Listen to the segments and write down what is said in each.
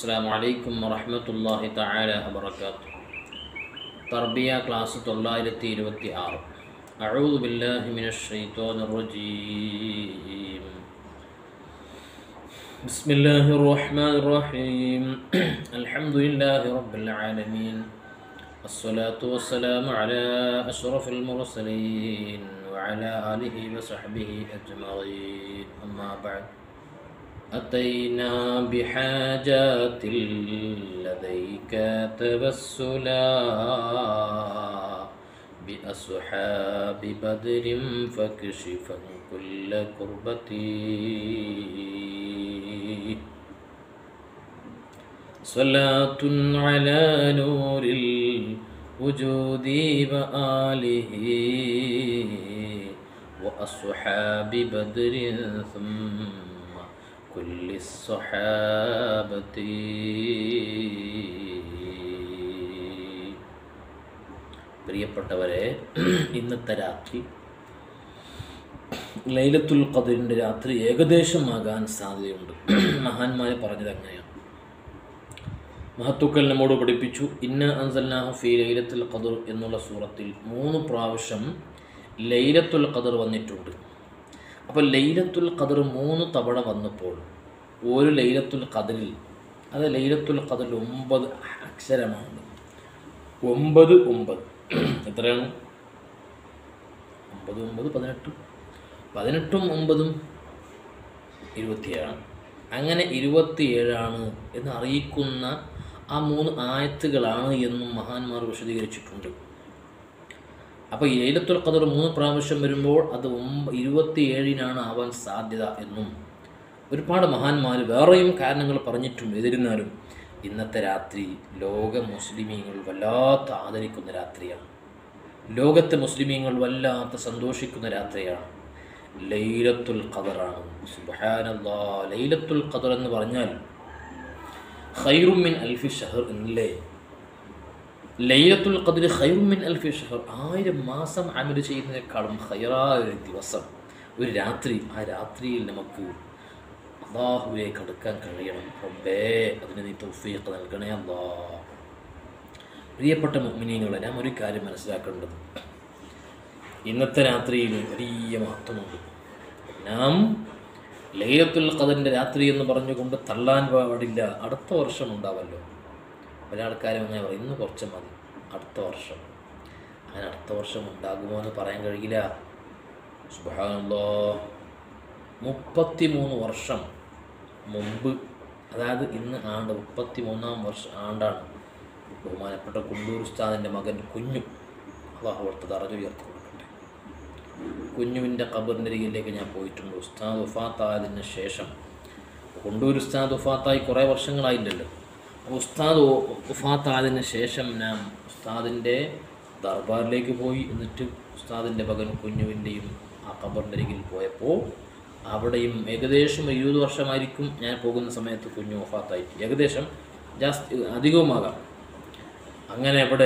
അസ്സാം വലൈക്കും വറഹമത്തല്ലാഹി തആല വബറകാത്തു തർബിയ ക്ലാസ് തൊള്ളായിരത്തി ഇരുപത്തി ആറ് അഊദു ബില്ലാഹി മിനശ് ശൈത്വാനിർ റജീം بسم الله الرحمن الرحيم الحمد لله رب العالمين الصلاة والسلام على أشرف المرسلين وعلى آله وصحبه أجمعين أما بعد أتينا بحاجات لديك تبسلا بأصحاب بدر فاكشفا كل كربتي صلاة على نور الوجود وآله وأصحاب بدر ثم كل الصحابة പ്രിയപ്പെട്ടവരെ ഇന്നത്തെ രാത്രി ലൈലത്തുൽ ഖദറിൻ്റെ രാത്രി ഏകദേശമാകാൻ സാധ്യതയുണ്ട് മഹാന്മാരെ പറഞ്ഞത് അങ്ങനെയാണ് മഹത്തുക്കൾ നമ്മോട് പഠിപ്പിച്ചു ഇന്ന അൻസല്ലാഹു ഫി ലൈലത്തുൽ ഖദർ എന്നുള്ള സൂറത്തിൽ മൂന്ന് പ്രാവശ്യം ലൈലത്തുൽ ഖദർ വന്നിട്ടുണ്ട് അപ്പോൾ ലൈലത്തുൽ ഖദർ മൂന്ന് തവണ വന്നപ്പോൾ ഒരു ലൈലത്തുൽ ഖദറിൽ അത് ലൈലത്തുൽ ഖദറിൽ ഒമ്പത് അക്ഷരമാണ് ഒമ്പത് ഒമ്പത് എത്രയാണ് ഒമ്പത് ഒമ്പത് പതിനെട്ട് പതിനെട്ടും ഒമ്പതും ഇരുപത്തിയേഴാണ് അങ്ങനെ ഇരുപത്തിയേഴാണ് എന്ന് അറിയിക്കുന്ന ആ മൂന്ന് ആയത്തുകളാണ് എന്നും മഹാന്മാർ വിശദീകരിച്ചിട്ടുണ്ട് അപ്പോൾ ഈ ലൈലത്തുൽ ഖദർ മൂന്ന് പ്രാവശ്യം വരുമ്പോൾ അത് ഒമ്പ ഇരുപത്തിയേഴിനാണ് ആവാൻ സാധ്യത എന്നും ഒരുപാട് മഹാന്മാർ വേറെയും കാരണങ്ങൾ പറഞ്ഞിട്ടുണ്ട് എന്നിരുന്നാലും ഇന്നത്തെ രാത്രി ലോക മുസ്ലിമീങ്ങൾ വല്ലാത്ത ആദരിക്കുന്ന രാത്രിയാണ് ലോകത്തെ മുസ്ലിമീങ്ങൾ വല്ലാത്ത സന്തോഷിക്കുന്ന രാത്രിയാണ് ലൈലത്തുൽ ഖദറാണ് സുബ്ഹാനല്ലാ ലൈലത്തുൽ ഖദർ എന്ന് പറഞ്ഞാൽ ഖൈറുമിൻ അൽഫി ഷഹർ എന്നല്ലേ ലൈലത്തുൽ ഖദർ ഖൈറുമിൻ അൽഫി ഷഹർ ആയിരം മാസം അമൽ ചെയ്യുന്നതിനേക്കാളും ഖൈറായ ഒരു ദിവസം ഒരു രാത്രി ആ രാത്രിയിൽ നമുക്ക് അള്ളാഹുവിലേക്ക് അടുക്കാൻ കഴിയണം റബ്ബേ അതിന് നീ തൗഫീഖ് നൽകണേ അല്ലാ പ്രിയപ്പെട്ട മുഅ്മിനീങ്ങളെ ഞാൻ ഒരു കാര്യം മനസ്സിലാക്കേണ്ടത് ഇന്നത്തെ രാത്രിയിൽ വലിയ മഹത്വമുണ്ട് നാം ലൈലത്തുൽ ഖദറിൻ്റെ രാത്രി എന്ന് പറഞ്ഞുകൊണ്ട് തള്ളാൻ പാടില്ല അടുത്ത വർഷം ഉണ്ടാവല്ലോ പല ആൾക്കാരും അങ്ങനെ പറയും ഇന്ന് കുറച്ച് മതി അടുത്ത വർഷം അങ്ങനെ അടുത്ത വർഷം ഉണ്ടാകുമോ എന്ന് പറയാൻ കഴിയില്ല സുബാനല്ലോ മുപ്പത്തി മൂന്ന് വർഷം മുമ്പ് അതായത് ഇന്ന് ആണ്ട് മുപ്പത്തി മൂന്നാം വർഷം ആണ്ടാണ് ബഹുമാനപ്പെട്ട കുണ്ടൂർ ഉസ്താദിൻ്റെ മകൻ കുഞ്ഞു അള്ളാഹു അവിടുത്തെ തറഞ്ഞു ഉയർത്തി കൊടുക്കട്ടെ കുഞ്ഞുവിൻ്റെ ഖബറിനരികിലേക്ക് ഞാൻ പോയിട്ടുണ്ട് ഉസ്താദ് ഉഫാത്തായതിന് ശേഷം കുണ്ടൂർ ഉസ്താദ് ഉഫാത്തായി കുറേ വർഷങ്ങളായില്ലല്ലോ അപ്പോൾ ഉസ്താദ് ഉഫാത്തായതിന് ശേഷം ഞാൻ ഉസ്താദിൻ്റെ ദർബാറിലേക്ക് പോയി എന്നിട്ട് ഉസ്താദിൻ്റെ മകൻ കുഞ്ഞുവിൻ്റെയും ആ ഖബറിനരികിൽ പോയപ്പോൾ അവിടെയും ഏകദേശം ഇരുപത് വർഷമായിരിക്കും ഞാൻ പോകുന്ന സമയത്ത് കുഞ്ഞു വഫാത്തായി ഏകദേശം ജാസ്തി അധികവുമാകാം അങ്ങനെ അവിടെ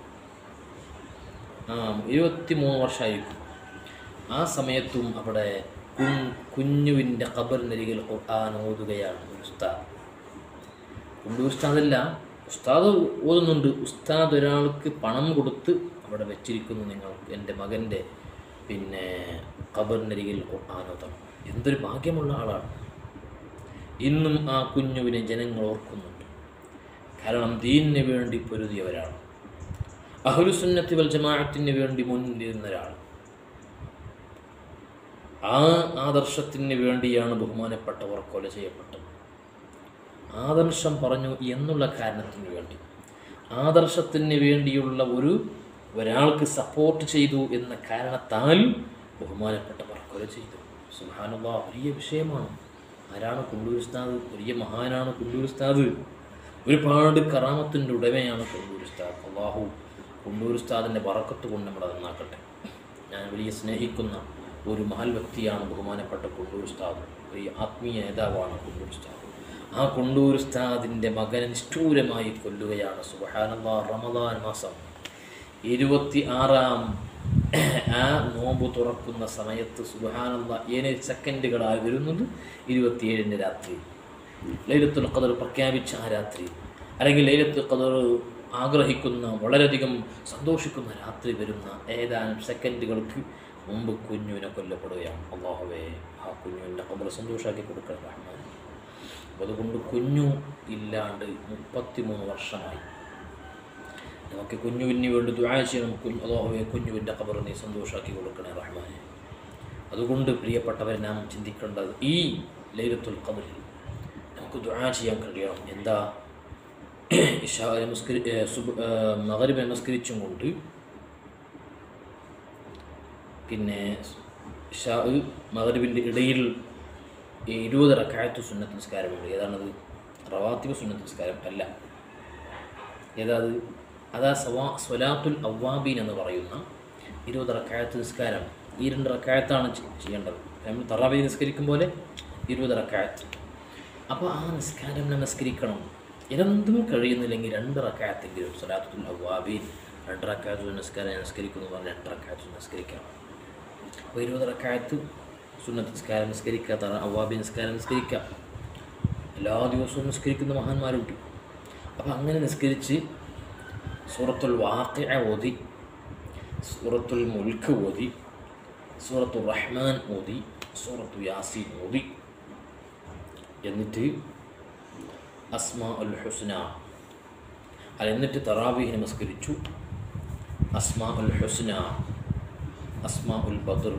ആ ഇരുപത്തി മൂന്ന് വർഷമായിരിക്കും ആ സമയത്തും അവിടെ കുഞ്ഞുവിൻ്റെ ഖബറിനരികിൽ ഖുർആൻ ഓതുകയാണ് ഉസ്താദ് കുണ്ടു ഉസ്താദല്ല ഉസ്താദ് ഓതുന്നുണ്ട് ഉസ്താദ് ഒരാൾക്ക് പണം കൊടുത്ത് അവിടെ വെച്ചിരിക്കുന്നു നിങ്ങൾക്ക് എൻ്റെ മകൻ്റെ പിന്നെ ഖബറിനരികിൽ ഖുർആൻ ഓതണം എന്തൊരു ഭാഗ്യമുള്ള ആളാണ് ഇന്നും ആ കുഞ്ഞുവിനെ ജനങ്ങൾ ഓർക്കുന്നുണ്ട് കാരണം ദീനിന് വേണ്ടി പൊരുതിയവരാണ് അഹുലുസുന്നത്തി വൽ ജമാഅത്തിന് വേണ്ടി മുന്നിരുന്ന ഒരാൾ ആ ആദർശത്തിന് വേണ്ടിയാണ് ബഹുമാനപ്പെട്ടവർ കൊല ചെയ്യപ്പെട്ടത് ആദർശം പറഞ്ഞു എന്നുള്ള കാരണത്തിന് വേണ്ടി ആദർശത്തിന് വേണ്ടിയുള്ള ഒരു ഒരാൾക്ക് സപ്പോർട്ട് ചെയ്തു എന്ന കാരണത്താൽ ബഹുമാനപ്പെട്ടവർ കൊല ചെയ്തു സുഹാനുള്ള വലിയ വിഷയമാണ് ആരാണ് കുണ്ടൂർ ഉസ്താദ് വലിയ മഹാനാണ് കുണ്ടൂർ ഉസ്താദ് ഒരുപാട് കറാമത്തിൻ്റെ ഉടമയാണ് കുണ്ടൂർ ഉസ്താദ് അള്ളാഹു കുണ്ടൂർ ഉസ്താദിൻ്റെ വറക്കത്ത് കൊണ്ട് നമ്മളെ നന്നാക്കട്ടെ ഞാൻ വലിയ സ്നേഹിക്കുന്ന ഒരു മഹൽ വ്യക്തിയാണ് ബഹുമാനപ്പെട്ട കുണ്ടൂർ ഉസ്താദ് വലിയ ആത്മീയ നേതാവാണ് കുണ്ടൂർ ഉസ്താദ് ആ കുണ്ടൂർ ഉസ്താദിൻ്റെ മകനെ നിഷ്ഠൂരമായി കൊല്ലുകയാണ് സുബഹാനല്ലാ റമദാൻ മാസം ഇരുപത്തി ആറാം ആ നോമ്പ് തുറക്കുന്ന സമയത്ത് സുബഹാനല്ല ഏഴ് സെക്കൻഡുകളായി വരുന്നത് ഇരുപത്തിയേഴിൻ്റെ രാത്രി ലൈലത്തുൽ ഖദർ പ്രഖ്യാപിച്ച ആ രാത്രി അല്ലെങ്കിൽ ലൈലത്തുൽ ഖദർ ആഗ്രഹിക്കുന്ന വളരെയധികം സന്തോഷിക്കുന്ന രാത്രി വരുന്ന ഏതാനും സെക്കൻഡുകൾക്ക് മുമ്പ് കുഞ്ഞുവിനെ കൊല്ലപ്പെടുകയാണ് അള്ളാഹുവേ ആ കുഞ്ഞുവിൻ്റെ ഖബർ സന്തോഷമാക്കി കൊടുക്കണം റഹ്മാൻ അപ്പോൾ അതുകൊണ്ട് കുഞ്ഞു ഇല്ലാണ്ട് മുപ്പത്തിമൂന്ന് വർഷമായി നമുക്ക് കുഞ്ഞുവിന് വേണ്ടി ദുആ ചെയ്യണം കുഞ്ഞു അള്ളാഹുവെ കുഞ്ഞുവിൻ്റെ ഖബർ നീ സന്തോഷമാക്കി കൊടുക്കണേ റഹ്മാനെ അതുകൊണ്ട് പ്രിയപ്പെട്ടവരെ നാം ചിന്തിക്കേണ്ടത് ഈ ലൈലത്തുൽ ഖദറിൽ നമുക്ക് ദുആ ചെയ്യാൻ കഴിയണം എന്താ ഇഷാ നമസ്കരി മകരബ് നമസ്കരിച്ചും കൊണ്ട് പിന്നെ ഇഷാ മകരബിൻ്റെ ഇടയിൽ ഈ ഇരുപത് റക്കായത്ത് സുന്നത്ത് നിസ്കാരമുണ്ട് ഏതാണത് റവാത്തിബ് സുന്നത്ത് നിസ്കാരം അല്ല ഏതാ അത് അതാ സവാ സ്വലാത്തുൽ അവ്വാബീൻ എന്ന് പറയുന്ന ഇരുപത് റക്കായത്ത് നിസ്കാരം ഈ രണ്ട് റക്കായത്താണ് ചെ- ചെയ്യേണ്ടത് നമ്മൾ തറാവി നിസ്കരിക്കും പോലെ ഇരുപത് റക്കായത്ത് അപ്പോൾ ആ നിസ്കാരം ഞാൻ നിസ്കരിക്കണം ഇതെന്തും കഴിയുന്നില്ലെങ്കിൽ രണ്ട് റക്കായത്തെങ്കിലും സ്വലാത്തുൽ അവ്വാബീൻ രണ്ട് റക്കായത്ത് നിസ്കാരം ഞാൻ നിസ്കരിക്കുന്നു പറഞ്ഞാൽ രണ്ട് റക്കായത്ത് നിസ്കരിക്കണം അപ്പോൾ ഇരുപത് റക്കായത്ത് സുന്നത്ത് നിസ്കാരം നിസ്കരിക്കുക തറ അവ്വാബി നിസ്കാരം നിസ്കരിക്കുക എല്ലാ ദിവസവും നിസ്കരിക്കുന്ന മഹാന്മാരുണ്ട് അപ്പോൾ അങ്ങനെ നിസ്കരിച്ച് സൂറത്തുൽ വാഖിഅ ഓതി സൂറത്തുൽ മുൽക്ക് ഓതി സൂറത്തുൽ റഹ്മാൻ ഓതി സൂറത്തു യാസീൻ ഓതി എന്നിട്ട് അസ്മാ ഉൽ ഹുസ്ന അത് എന്നിട്ട് തറാവീഹ് നമസ്കരിച്ചു അസ്മാ ഉൽ ഹുസ്ന അസ്മാ ഉൽ ബദർ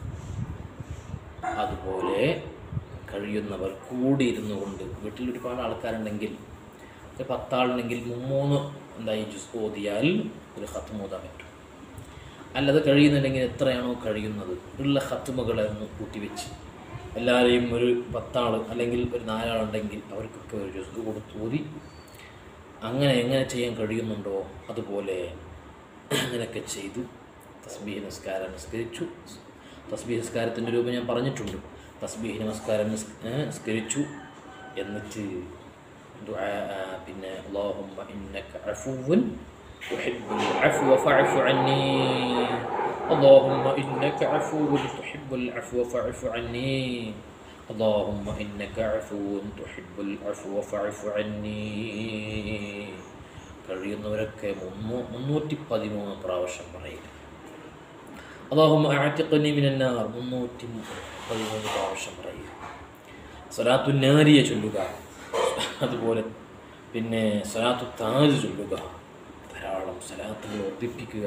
അതുപോലെ കഴിയുന്നവർ കൂടി ഇരുന്നു കൊണ്ട് വീട്ടിൽ ഒരുപാട് ആൾക്കാരുണ്ടെങ്കിൽ ഒരു പത്താളുണ്ടെങ്കിൽ മൂന്ന് എന്തായി ജുസ് ഓതിയാൽ ഒരു ഹത്തും ഓതാൻ പറ്റും അല്ലാതെ കഴിയുന്നുണ്ടെങ്കിൽ എത്രയാണോ കഴിയുന്നത് ഉള്ള ഹത്തുമകളെ ഒന്ന് കൂട്ടിവെച്ച് എല്ലാവരെയും ഒരു പത്താൾ അല്ലെങ്കിൽ ഒരു നാലാളുണ്ടെങ്കിൽ അവർക്കൊക്കെ ഒരു ജുസ് കൊടുത്ത് ഓതി അങ്ങനെ എങ്ങനെ ചെയ്യാൻ കഴിയുന്നുണ്ടോ അതുപോലെ അങ്ങനെയൊക്കെ ചെയ്ത് തസ്ബീഹ് നമസ്കാരം നിസ്കരിച്ചു തസ്ബീഹ് നിസ്കാരത്തിൻ്റെ രൂപം ഞാൻ പറഞ്ഞിട്ടുണ്ട് തസ്ബീഹ് നമസ്കാരം നിസ് ഏ, നിസ്കരിച്ചു എന്നിട്ട് ദുആ, ആ, പിന്നെ അല്ലാഹുമ്മ ഇന്നക അഫുവൻ തുഹിബ്ബുൽ അഫ്വ ഫഅഫു അന്നി اللهم إنك عفو تحب العفو فاعف عني اللهم إنك عفو تحب العفو فاعف عني കഴിയുന്നവരൊക്കെ മുന്നൂ മുന്നൂറ്റി പതിമൂന്ന് പ്രാവശ്യം പറയുക അള്ളാഹുമ്മ അഅ്തിഖ്നി മിനൻ നാർ മുന്നൂറ്റി പതിമൂന്ന് പ്രാവശ്യം പറയുക സ്വലാത്തു നാരിയ ചൊല്ലുക അതുപോലെ പിന്നെ സ്വലാത്തു താജ് ചൊല്ലുക ധാരാളം സ്വലാത്തുകൾ വർദ്ധിപ്പിക്കുക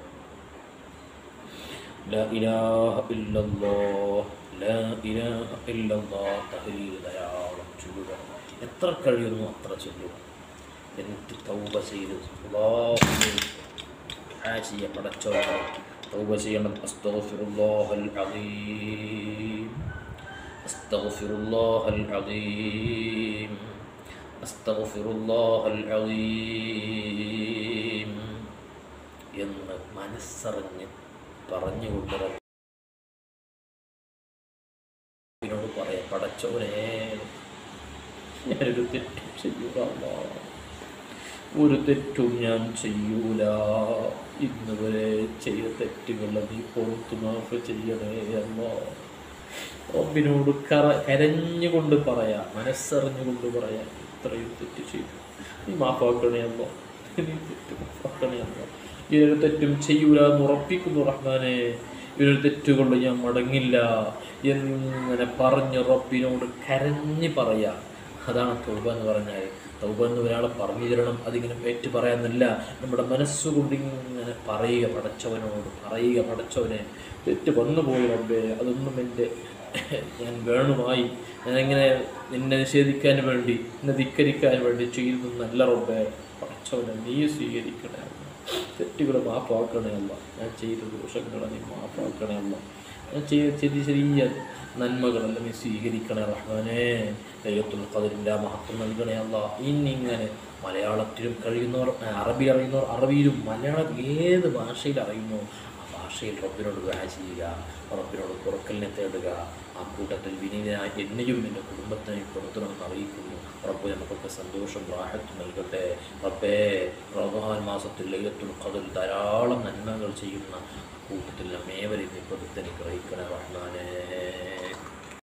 ലാ ഇലാഹ ഇല്ലല്ലാഹ് ലാ ഇലാഹ ഇല്ലല്ലാഹ് തഹ്ലീൽ ധാരാളം ചൊല്ലുക എത്ര കഴിയുന്നു അത്ര ചൊല്ലുക എന്നിട്ട് തൗബ ചെയ്ത് അല്ലാഹുവേ ആശിയ പടച്ചോനെ തൗബ ചെയ്യണം അസ്തഗ്ഫിറുല്ലാഹൽ അദീം അസ്തഗ്ഫിറുല്ലാഹൽ അദീം അസ്തഗ്ഫിറുല്ലാഹൽ അദീം എന്ന് മനസ്സറിഞ്ഞ് പറഞ്ഞുകൊണ്ട് റബ്ബിനോട് പറയാം പടച്ചോനെ ഞാനൊരു തെറ്റും ചെയ്യൂല അല്ലാ. ഒരു തെറ്റും ഞാൻ ചെയ്യൂല ഇന്ന് വരെ ചെയ്ത തെറ്റുകൾ നീ പുറത്തു മാഫ് ചെയ്യണേ അമ്മ റബ്ബിനോട് കറ കരഞ്ഞുകൊണ്ട് പറയാം മനസ്സറിഞ്ഞുകൊണ്ട് പറയാം ഇത്രയും തെറ്റ് ചെയ്തു നീ മാഫാക്കണേ അമ്മ നീ തെറ്റ് മാഫാക്കണേ അമ്മ ഇതൊരു തെറ്റും ചെയ്യൂല എന്ന് ഉറപ്പിക്കുന്നു റഹ്മാനെ ഇവരൊരു തെറ്റുകൊണ്ട് ഞാൻ മടങ്ങില്ല എന്നിങ്ങനെ പറഞ്ഞ് റബ്ബിനോട് കരഞ്ഞ് പറയാം അതാണ് തൗബ എന്ന് പറഞ്ഞാൽ തൗബ എന്ന് ഒരാളെ പറഞ്ഞു തരണം അതിങ്ങനെ ഏറ്റു പറയാമെന്നല്ല നമ്മുടെ മനസ്സുകൊണ്ട് ഇങ്ങനെ പറയുക പടച്ചവനോട് പറയുക പടച്ചവനെ തെറ്റ് വന്നുപോയി റബ്ബേ അതൊന്നും എൻ്റെ ഞാൻ വേണുമായി ഞാനെങ്ങനെ നിന്നെ നിഷേധിക്കാൻ വേണ്ടി നിന്നെ ധിക്കരിക്കാൻ വേണ്ടി ചെയ്യുന്നല്ല റബ്ബേ പടച്ചവനെ നീ സ്വീകരിക്കണേ അമ്മ. തെറ്റുകൾ മാപ്പാക്കണേ അല്ല ഞാൻ ചെയ്ത ദോഷങ്ങളെ നീ മാപ്പാക്കണേ അല്ല ഞാൻ ചെയ്ത ചെറിയ ചെറിയ നന്മകളെല്ലാം നീ സ്വീകരിക്കണേ റഹ്മാനെ ദൈവത്തുൽ ഖദറിൻ്റെ ആ മഹത്വം നൽകണേ അല്ല ഇന്നിങ്ങനെ മലയാളത്തിലും കഴിയുന്നവർ ആ, അറബി അറിയുന്നവർ അറബിയിലും മലയാളം ഏത് ഭാഷയിൽ അറിയുന്നു ആ ഭാഷയിൽ റബ്ബിനോട് ദുആ ചെയ്യുക റബ്ബിനോട് പുറക്കലിനെ തേടുക ആ കൂട്ടത്തിൽ വിനീതനായ എന്നെയും എൻ്റെ കുടുംബത്തിനെയും കൊടുത്തണമെന്ന് അറിയിക്കുന്നു റബ്ബ് നമുക്കൊക്കെ സന്തോഷം റാഹത്ത് നൽകട്ടെ റബ്ബേ റമദാൻ മാസത്തിൽ ലൈലത്തുൽ ഖദർ ധാരാളം നന്മകൾ ചെയ്യുന്ന കൂട്ടത്തിൽ നമ്മേവരെയും നീ കൊടുത്തനുഗ്രഹിക്കണേ റഹ്മാനേ